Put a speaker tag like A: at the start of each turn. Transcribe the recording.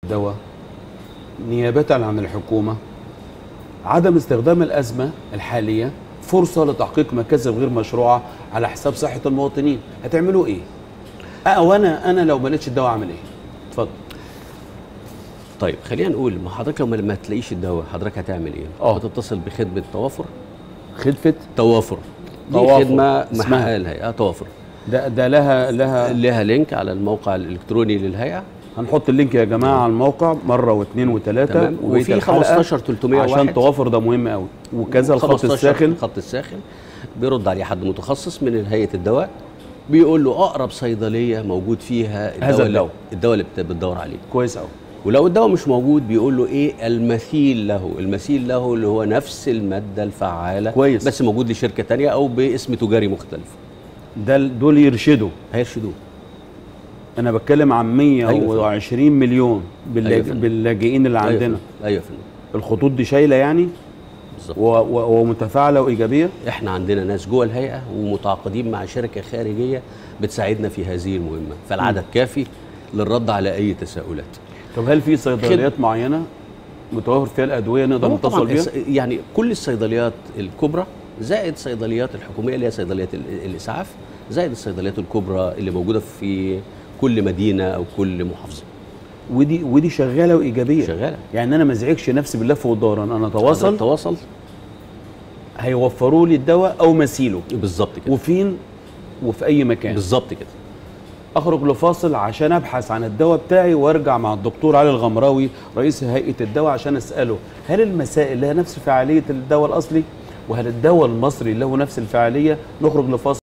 A: دواء نيابة عن الحكومة عدم استخدام الأزمة الحالية فرصة لتحقيق مكاسب غير مشروعة على حساب صحة المواطنين هتعملوا إيه؟ أه وأنا أنا لو ما لقيتش الدواء أعمل إيه؟ اتفضل
B: طيب خلينا نقول ما حضرتك لما ما تلاقيش الدواء حضرتك هتعمل ايه؟
A: آه.
B: هتتصل بخدمه توافر
A: خدفة
B: توافر دي
A: توافر.
B: خدمه
A: اسمها.
B: محققه الهيئه توافر
A: ده ده لها لها
B: لها لينك على الموقع الالكتروني للهيئه
A: هنحط اللينك يا جماعة على الموقع مرة واثنين وثلاثة
B: تمام. وفي 15 301
A: عشان توافر ده مهم قوي وكذا الخط
B: 15
A: الساخن
B: الخط الساخن بيرد عليه حد متخصص من هيئه الدواء بيقول له اقرب صيدليه موجود فيها
A: هذا
B: اللي-
A: الدواء.
B: الدواء اللي بت- بتدور عليه
A: كويس قوي
B: ولو الدواء مش موجود بيقول له ايه المثيل له المثيل له اللي هو نفس الماده الفعاله
A: كويس.
B: بس موجود لشركه تانية او باسم تجاري مختلف
A: ده دول يرشدوا
B: هيرشدوه
A: انا بتكلم عن 120 مليون باللاج...
B: أيوة فندم.
A: باللاجئين اللي
B: أيوة
A: عندنا
B: فندم. ايوه يا فندم
A: الخطوط دي شايله يعني
B: بالظبط
A: و... و... ومتفاعله وايجابيه
B: احنا عندنا ناس جوه الهيئه ومتعاقدين مع شركه خارجيه بتساعدنا في هذه المهمه فالعدد كافي للرد على اي تساؤلات
A: طب هل في صيدليات معينه متوفر فيها الادويه نقدر
B: هو
A: نتصل
B: طبعا
A: بيها
B: الس- يعني كل الصيدليات الكبرى زائد صيدليات الحكوميه اللي هي صيدليات ال- الاسعاف زائد الصيدليات الكبرى اللي موجوده في كل مدينه او كل محافظه
A: ودي ودي شغاله وايجابيه
B: شغاله
A: يعني انا ما ازعجش نفسي باللف والدوران انا اتواصل
B: تواصل
A: هيوفروا لي الدواء او مثيله
B: بالظبط كده
A: وفين وفي اي مكان
B: بالظبط كده
A: اخرج لفاصل عشان ابحث عن الدواء بتاعي وارجع مع الدكتور علي الغمراوي رئيس هيئه الدواء عشان اساله هل المسائل لها نفس فعاليه الدواء الاصلي وهل الدواء المصري له نفس الفعاليه نخرج لفاصل